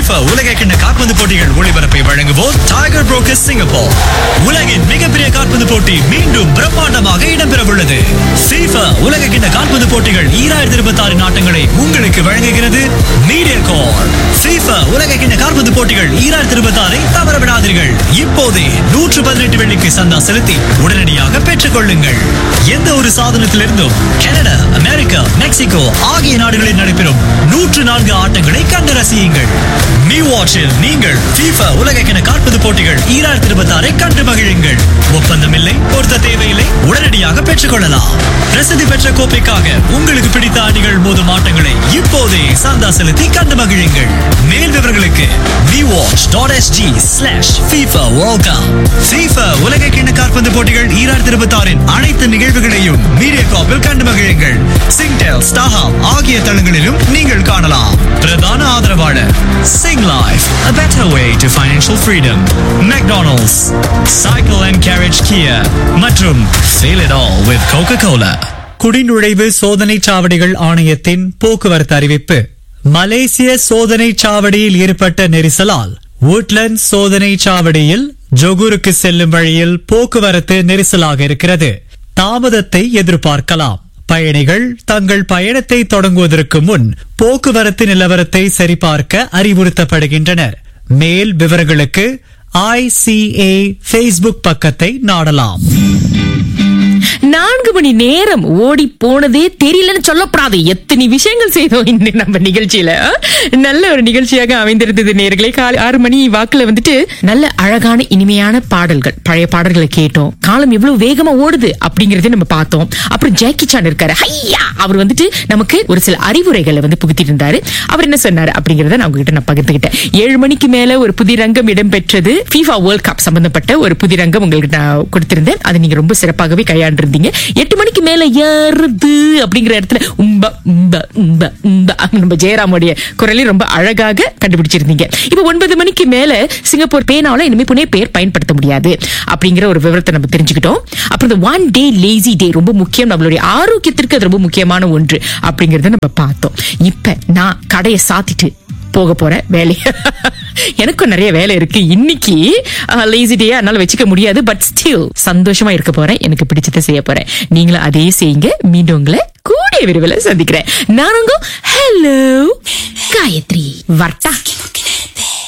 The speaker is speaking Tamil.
FIFA உலகக்கிண்ண கால்பந்து போட்டிகள் ஒளிபரப்பை வழங்குவோர் டைகர் புரோக்கர்ஸ் சிங்கப்பூர் உலகின் மிகப்பெரிய கால்பந்து போட்டி மீண்டும் பிரம்மாண்டமாக இடம்பெறவுள்ளது FIFA உலகக்கிண்ண கால்பந்து போட்டிகள் ஈராயிரத்தி இருபத்தி ஆறு நாட்டங்களை உங்களுக்கு வழங்குகிறது மீடியா கார் FIFA உலகக்கிண்ண கால்பந்து போட்டிகள் ஈராயிரத்தி இருபத்தி ஆறை தவறவிடாதீர்கள் இப்போதே நூற்று பதினெட்டு வெள்ளிக்கு சந்தா செலுத்தி உடனடியாக பெற்றுக் கொள்ளுங்கள் எந்த ஒரு சாதனத்திலிருந்தும் கனடா அமெரிக்கா மெக்சிகோ ஆகிய நாடுகளில் நடைபெறும் நூற்று நான்கு ஆட்டங்களை கண்டு ரசியுங்கள் மீ வாட்சில் நீங்கள் FIFA உலகக்கிண கால்பந்து போட்டிகள் ஈராயிரத்தி இருபத்தி ஆறை கண்டு மகிழுங்கள் ஒப்பந்தம் இல்லை பொருத்த தேவையில்லை உடனடியாக பெற்றுக் கொள்ளலாம் பிரசித்தி பெற்ற கோப்பைக்காக உங்களுக்கு பிடித்த அணிகள் மோதும் ஆட்டங்களை இப்போதே சந்தா செலுத்தி கண்டு மகிழுங்கள் மேல் விவரங்களுக்கு vwatch.sg slash FIFA World Cup FIFA உலக கிண்ண கால்பந்து போட்டிகள் ஈராயிரத்தி இருபத்தி ஆறின் அனைத்து நிகழ்வுகளையும் மீடியா காப்பில் கண்டு மகிழுங்கள் சிங்டெல் ஸ்டாஹாம் ஆகிய தளங்களிலும் நீங்கள் காணலாம் பிரதான ஆதரவாளர் Singlife a better way to financial freedom McDonald's Cycle and Carriage Kia மற்றும் Feel it all with Coca-Cola குடிநுழைவு சோதனை சாவடிகள் ஆணையத்தின் போக்குவரத்து அறிவிப்பு மலேசிய சோதனை சாவடியில் ஏற்பட்ட நெரிசலால் woodland சோதனை சாவடியில் ஜொகூருக்கு செல்லும் வழியில் போக்குவரத்து நெரிசலாக இருக்கிறது தாமதத்தை எதிர்பார்க்கலாம் பயணிகள் தங்கள் பயணத்தை தொடங்குவதற்கு முன் போக்குவரத்து நிலவரத்தை சரிபார்க்க அறிவுறுத்தப்படுகின்றனர் மேல் விவரங்களுக்கு ஐசிஏ ஃபேஸ்புக் பக்கத்தை நாடலாம் நான்கு மணி நேரம் ஓடி போனதே தெரியலன்னு சொல்லப்படாது எத்தனை விஷயங்கள் செய்தோம் இந்த நம்ம நிகழ்ச்சியில நல்ல ஒரு நிகழ்ச்சியாக அமைந்திருந்தது நேர்களே காலை ஆறு மணி வாக்குல வந்துட்டு நல்ல அழகான இனிமையான பாடல்கள் பழைய பாடல்களை கேட்டோம் காலம் எவ்வளவு வேகமா ஓடுது அப்படிங்கறதை நம்ம பார்த்தோம் அப்புறம் ஜாக்கி சான் இருக்காரு ஐயா அவர் வந்துட்டு நமக்கு ஒரு சில அறிவுரைகளை வந்து புகுத்திட்டு இருந்தாரு அவர் என்ன சொன்னாரு அப்படிங்கறத நான் உங்ககிட்ட நான் பகிர்ந்துகிட்டேன் ஏழு மணிக்கு மேல ஒரு புதிரங்கம் இடம்பெற்றது FIFA வேர்ல்ட் கப் சம்பந்தப்பட்ட ஒரு புதிரங்கம் உங்களுக்கு நான் கொடுத்திருந்தேன் அதை நீங்க ரொம்ப சிறப்பாகவே கையாண்டிருந்தீங்க எட்டு மணிக்கு மேல ஏறுது அப்படிங்கிற இடத்துல உம்ப உம்ப உம்ப உம்ப நம்ம ஜெயராமுடைய குரலையும் ரொம்ப அழகாக கண்டுபிடிச்சிருந்தீங்க இப்ப ஒன்பது மணிக்கு மேல சிங்கப்பூர் பேனால இனிமே புனே பேர் பயன்படுத்த முடியாது அப்படிங்கிற ஒரு விவரத்தை நம்ம தெரிஞ்சுக்கிட்டோம் அப்புறம் இந்த ஒன் டே லேசி டே ரொம்ப முக்கியம் நம்மளுடைய ஆரோக்கியத்திற்கு அது ரொம்ப முக்கியமான ஒன்று அப்படிங்கறத நம்ம பார்த்தோம் இப்ப நான் கடையை சாத்திட்டு போக போறேன் வேலை எனக்கும் நிறைய வேலை இருக்கு இன்னைக்கு லேசி டே அதனால வச்சுக்க முடியாது பட் ஸ்டில் சந்தோஷமா இருக்க போறேன் எனக்கு பிடிச்சதை செய்ய போறேன் நீங்களும் அதே செய்யுங்க மீண்டும் உங்களை கூடிய விரைவில் சந்திக்கிறேன் நான் உங்க ஹலோ காயத்ரி வர்த்தா